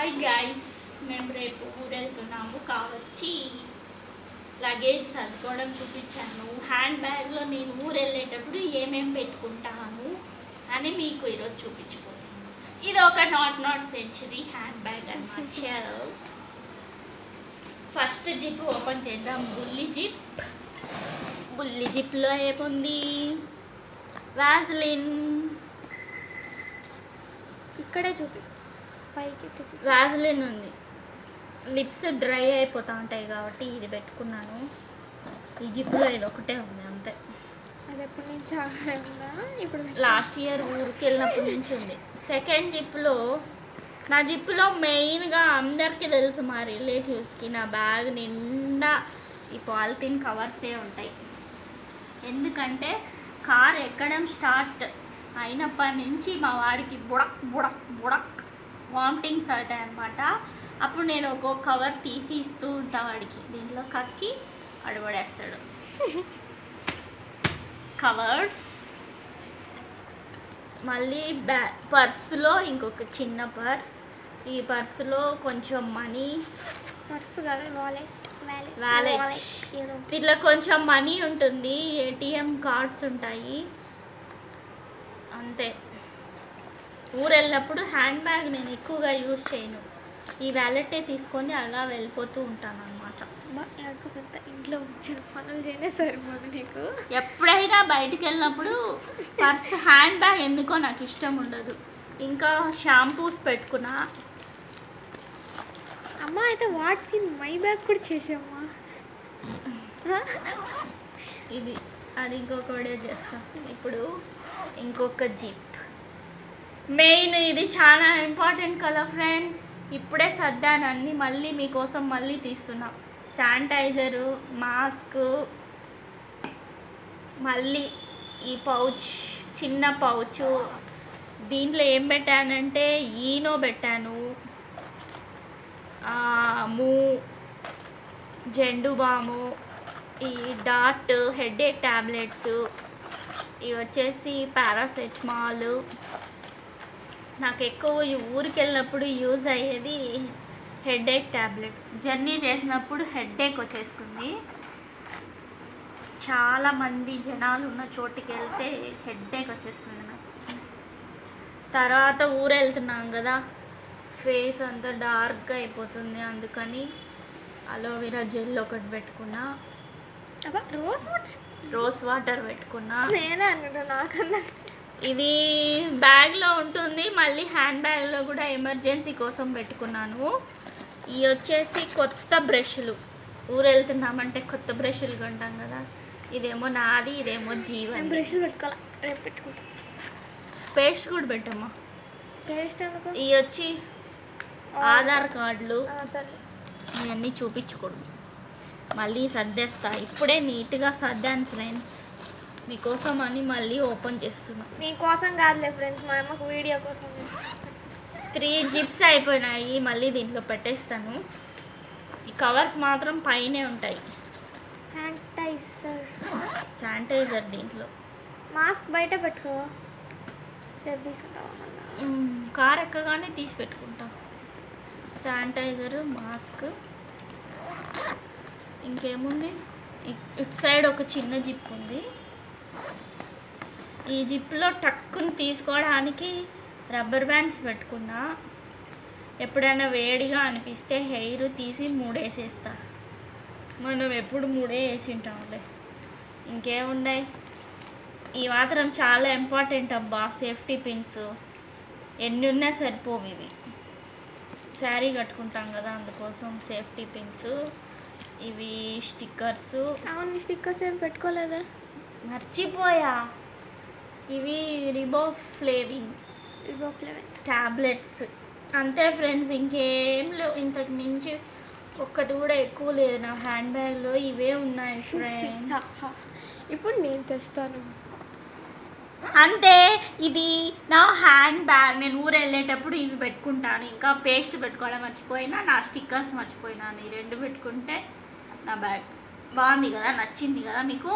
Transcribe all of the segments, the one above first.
Hi guys మేము రేపు ఊరు వెళ్తున్నాము కాబట్టి లగేజ్ సర్దుకోవడం చూపించాను హ్యాండ్ బ్యాగ్లో నేను ఊరు వెళ్ళేటప్పుడు ఏమేమి పెట్టుకుంటాను అని మీకు ఈరోజు చూపించబోతున్నాను ఇది ఒక నాట్ నాట్ సెంచరీ హ్యాండ్ బ్యాగ్ అనమాట ఫస్ట్ జిప్ ఓపెన్ చేద్దాం బుల్లి జిప్ బుల్లి జిప్లో ఏముంది వాజ్లిన్ ఇక్కడే చూపి పైకి ఎత్తి చూపి వాజ్లిన్ ఉంది లిప్స్ డ్రై అయిపోతూ ఉంటాయి కాబట్టి ఇది పెట్టుకున్నాను ఈ జిప్లో ఇది ఒకటే ఉంది అంతే అది ఎప్పటి నుంచి ఆడే ఉందా ఇప్పుడు లాస్ట్ ఇయర్ ఊరికి వెళ్ళినప్పటి నుంచి ఉంది సెకండ్ జిప్లో నా జిప్లో మెయిన్గా అందరికీ తెలుసు మా రిలేటివ్స్కి నా బ్యాగ్ నిండా ఈ పాలిథిన్ కవర్సే ఉంటాయి ఎందుకంటే కార్ ఎక్కడం స్టార్ట్ అయినప్పటి నుంచి మా వాడికి బుడక్ బుడక్ బుడక్ వామిటింగ్స్ అవుతాయి అన్నమాట అప్పుడు నేను ఒక్కొక్క కవర్ తీసి ఇస్తూ ఉంటా వాడికి దీంట్లో కక్కి అడబడేస్తాడు కవర్స్ మళ్ళీ బ్యా పర్సులో ఇంకొక చిన్న పర్స్ ఈ పర్సులో కొంచెం మనీ పర్స్ కాదు వాలెట్ Wallet. ఏదో దీంట్లో కొంచెం మనీ ఉంటుంది ఏటీఎం కార్డ్స్ ఉంటాయి అంతే ఊరు వెళ్ళినప్పుడు హ్యాండ్ బ్యాగ్ నేను ఎక్కువగా యూజ్ చేయను ఈ వ్యాలెటే తీసుకొని అలా వెళ్ళిపోతూ ఉంటాను అనమాట అమ్మా, ఎక్కడికో పెద్ద ఇంట్లో వచ్చిన పనులు చేయనే సరిపోదు నీకు ఎప్పుడైనా బయటికి వెళ్ళినప్పుడు పర్స్ హ్యాండ్ బ్యాగ్ ఎందుకో నాకు ఇష్టం ఉండదు ఇంకా షాంపూస్ పెట్టుకున్నా అమ్మ అయితే వాట్స్ ఇన్ మై బ్యాగ్ కూడా చేసామ్మా ఇది అది ఇంకొక వీడియో చేస్తాం ఇప్పుడు ఇంకొక జీప్ మెయిన్ ఇది చాలా ఇంపార్టెంట్ కదా ఫ్రెండ్స్ ఇప్పుడే సర్దాను అన్ని మళ్ళీ మీకోసం మళ్ళీ తీస్తున్నా శానిటైజరు మాస్క్ మళ్ళీ ఈ పౌచ్ చిన్న పౌచ్ దీంట్లో ఏం పెట్టానంటే ఈనో పెట్టాను ఆ, మూ జెండు బాము ఈ డాట్ హెడేక్ ట్యాబ్లెట్స్ ఇవి వచ్చేసి పారాసెటమాల్ నాకు ఎక్కువ ఈ ఊరికి వెళ్ళినప్పుడు యూజ్ అయ్యేది హెడేక్ ట్యాబ్లెట్స్ జర్నీ చేసినప్పుడు హెడేక్ వచ్చేస్తుంది చాలా మంది జనాలు ఉన్న చోటుకి వెళ్తే హెడేక్ వచ్చేస్తుంది నాకు తర్వాత ఊరు వెళ్తున్నాం కదా ఫేస్ అంతా డార్క్గా అయిపోతుంది అందుకని అలోవెరా జెల్ ఒకటి పెట్టుకున్నా అబ్బా రోజ్ వాటర్ రోజ్ వాటర్ పెట్టుకున్నా నేనే అన్నట్టు నాకన్నా ఇది బ్యాగ్లో ఉంటుంది మళ్ళీ హ్యాండ్ బ్యాగ్లో కూడా ఎమర్జెన్సీ కోసం పెట్టుకున్నాను ఇవి వచ్చేసి కొత్త బ్రష్లు ఊరు వెళ్తున్నామంటే కొత్త బ్రష్లు కొంటాం కదా ఇదేమో నాది ఇదేమో నేను జీవన్ బ్రష్లు పెట్టుకోవాలి రేపు పెట్టుకుంటా పేస్ట్ కూడా పెట్టమ్మా పేస్ట్ ఎందుకు ఇవి వచ్చి ఆధార్ కార్డులు ఆ, సరే ఇవన్నీ చూపించకూడదు మళ్ళీ సర్దేస్తా ఇప్పుడే నీట్గా సర్దాను ఫ్రెండ్స్ మీకోసం అని మళ్ళీ ఓపెన్ చేస్తున్నా నీకోసం కాదులే ఫ్రెండ్స్ మా అమ్మకు వీడియో కోసం త్రీ జిప్స్ అయిపోయినాయి మళ్ళీ దీంట్లో పెట్టేస్తాను ఈ కవర్స్ మాత్రం పైనే ఉంటాయి శానిటైజర్ శానిటైజర్ దీంట్లో మాస్క్ బయట పెట్టుకో రేపు తీసుకుంటావా మళ్ళా మ్మ్, కార్ ఎక్కగానే తీసి పెట్టుకుంటా శానిటైజర్ మాస్క్ ఇంకేముంది ఇ- ఇటు సైడ్ ఒక చిన్న జిప్ ఉంది ఈ జిప్లో టక్కుని తీసుకోవడానికి రబ్బర్ బ్యాండ్స్ పెట్టుకున్నా ఎప్పుడైనా వేడిగా అనిపిస్తే హెయిర్ తీసి మూడేసేస్తా మనం ఎప్పుడు మూడే వేసి ఉంటాంలే ఇంకేమున్నాయి ఈ మాత్రం చాలా ఇంపార్టెంట్ అబ్బా సేఫ్టీ పిన్స్ ఎన్ని ఉన్నా సరిపోవు ఇవి శారీ కట్టుకుంటాం కదా అందుకోసం సేఫ్టీ పిన్స్ ఇవి స్టిక్కర్స్ అవును స్టిక్కర్స్ ఏం పెట్టుకోలేదా మర్చిపోయా ఇవి రిబో ఫ్లేవింగ్ ఇవ్వట్లేవే ట్యాబ్లెట్స్ అంతే ఫ్రెండ్స్ ఇంకేం లేవు ఇంతకు మించి ఒక్కటి కూడా ఎక్కువ లేదు నా హ్యాండ్ బ్యాగ్లో ఇవే ఉన్నాయి ఫ్రెండ్స్ ఇప్పుడు నేను తెస్తాను అంతే ఇది నా హ్యాండ్ బ్యాగ్ నేను ఊరు వెళ్ళేటప్పుడు ఇవి పెట్టుకుంటాను ఇంకా పేస్ట్ పెట్టుకోవడం మర్చిపోయినా నా స్టిక్కర్స్ మర్చిపోయినాను ఈ రెండు పెట్టుకుంటే నా బ్యాగ్ బాగుంది కదా నచ్చింది కదా మీకు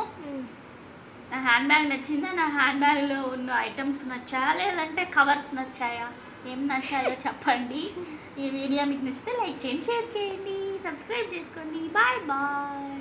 నా హ్యాండ్ బ్యాగ్ నచ్చిందా నా హ్యాండ్ బ్యాగ్లో ఉన్న ఐటమ్స్ నచ్చాయా లేదంటే కవర్స్ నచ్చాయా ఏం నచ్చాయో చెప్పండి ఈ వీడియో మీకు నచ్చితే లైక్ చేయండి షేర్ చేయండి సబ్స్క్రైబ్ చేసుకోండి బాయ్ బాయ్